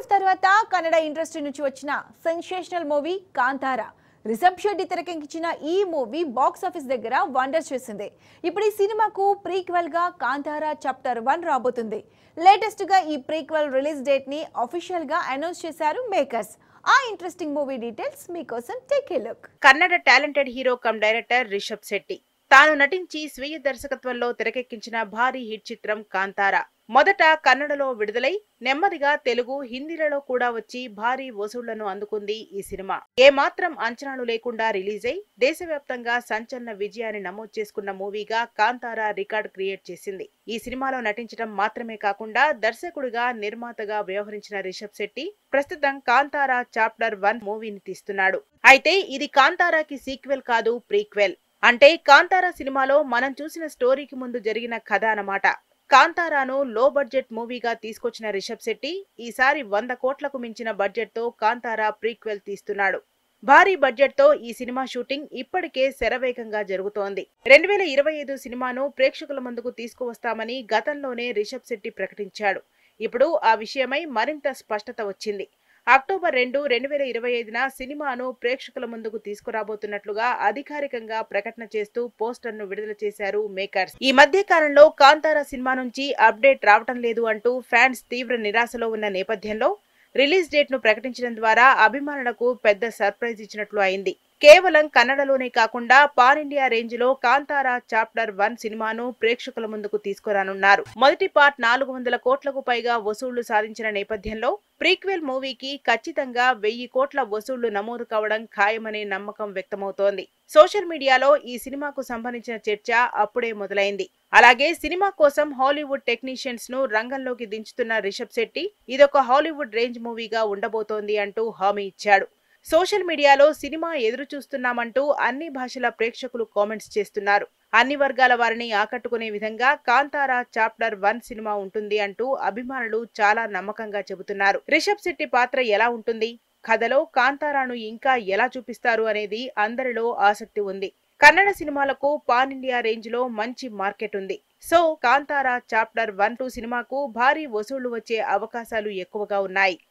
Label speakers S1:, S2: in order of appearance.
S1: తర్వాత కన్నడ ఇండస్ట్రీ నుంచి వచ్చిన సెన్సేషనల్ మూవీ కాంతార రిషబ్ షెడ్డి తెరకెక్కించిన ఈ మూవీ బాక్స్ ఆఫీస్ దగ్గర వండర్ చేసింది ఇప్పుడు ఈ సినిమాకు ప్రీక్వెల్ గా కాంతార చాప్టర్ వన్ రాబోతుంది లేటెస్ట్ గా ఈ ప్రీక్వెల్ రిలీజ్ డేట్ ని అఫీషియల్ గా అనౌన్స్ చేశారు మేకర్స్ ఆ ఇంట్రెస్టింగ్ మూవీ డీటెయిల్స్ మీకోసం take a look
S2: Kannada talented hero come director Rishab Shetty తాను నటించి స్వీయ దర్శకత్వంలో తెరకెక్కించిన భారీ హిట్ చిత్రం కాంతార మొదట కన్నడలో విడుదలై నెమ్మదిగా తెలుగు హిందీలలో కూడా వచ్చి భారీ వసూళ్లను అందుకుంది ఈ సినిమా ఏమాత్రం అంచనాలు లేకుండా రిలీజ్ అయి దేశవ్యాప్తంగా సంచలన విజయాన్ని నమోదు చేసుకున్న మూవీగా కాంతార రికార్డ్ క్రియేట్ చేసింది ఈ సినిమాలో నటించడం మాత్రమే కాకుండా దర్శకుడిగా నిర్మాతగా వ్యవహరించిన రిషబ్ శెట్టి ప్రస్తుతం కాంతార చాప్టర్ వన్ మూవీని తీస్తున్నాడు అయితే ఇది కాంతారాకి సీక్వెల్ కాదు ప్రీక్వెల్ అంటే కాంతార సినిమాలో మనం చూసిన స్టోరీకి ముందు జరిగిన కథ అన్నమాట కాంతారాను లో బడ్జెట్ మూవీగా తీసుకొచ్చిన రిషబ్ శెట్టి ఈసారి వంద కోట్లకు మించిన బడ్జెట్ తో కాంతారా ప్రీక్వెల్ తీస్తున్నాడు భారీ బడ్జెట్ తో ఈ సినిమా షూటింగ్ ఇప్పటికే శరవేగంగా జరుగుతోంది రెండు వేల ఇరవై ఐదు సినిమాను ప్రేక్షకుల ముందుకు తీసుకువస్తామని గతంలోనే రిషబ్ శెట్టి ప్రకటించాడు ఇప్పుడు ఆ విషయమై మరింత స్పష్టత వచ్చింది అక్టోబర్ రెండు రెండు వేల ఇరవై ఐదున సినిమాను ప్రేక్షకుల ముందుకు తీసుకురాబోతున్నట్లుగా అధికారికంగా ప్రకటన చేస్తూ పోస్టర్ ను విడుదల చేశారు మేకర్స్ ఈ మధ్య కాలంలో కాంతారా సినిమా నుంచి అప్డేట్ రావటం లేదు అంటూ ఫ్యాన్స్ తీవ్ర నిరాశలో ఉన్న నేపథ్యంలో రిలీజ్ డేట్ ను ప్రకటించడం ద్వారా అభిమానులకు పెద్ద సర్ప్రైజ్ ఇచ్చినట్లు అయింది కేవలం కన్నడలోనే కాకుండా పాన్ ఇండియా రేంజ్ లో కాంతారా చాప్టర్ వన్ సినిమాను ప్రేక్షకుల ముందుకు తీసుకురానున్నారు మొదటి పార్ట్ నాలుగు వందల కోట్లకు పైగా వసూళ్లు సాధించిన నేపథ్యంలో ప్రీక్వెల్ మూవీకి ఖచ్చితంగా వెయ్యి కోట్ల వసూళ్లు నమోదు కావడం ఖాయమనే నమ్మకం వ్యక్తమవుతోంది సోషల్ మీడియాలో ఈ సినిమాకు సంబంధించిన చర్చ అప్పుడే మొదలైంది అలాగే సినిమా కోసం హాలీవుడ్ టెక్నీషియన్స్ ను రంగంలోకి దించుతున్న రిషబ్ శెట్టి ఇదొక హాలీవుడ్ రేంజ్ మూవీగా ఉండబోతోంది అంటూ హామీ ఇచ్చాడు సోషల్ మీడియాలో సినిమా ఎదురు చూస్తున్నామంటూ అన్ని భాషల ప్రేక్షకులు కామెంట్స్ చేస్తున్నారు అన్ని వర్గాల వారిని ఆకట్టుకునే విధంగా కాంతారా చాప్టర్ వన్ సినిమా ఉంటుంది అంటూ అభిమానులు చాలా నమ్మకంగా చెబుతున్నారు రిషబ్ శెట్టి పాత్ర ఎలా ఉంటుంది కథలో కాంతారాను ఇంకా ఎలా చూపిస్తారు అనేది అందరిలో ఆసక్తి ఉంది కన్నడ సినిమాలకు పాన్ ఇండియా రేంజ్ లో మంచి మార్కెట్ ఉంది so Kantara chapter one two సినిమాకు భారీ వసూళ్లు వచ్చే అవకాశాలు ఎక్కువగా ఉన్నాయి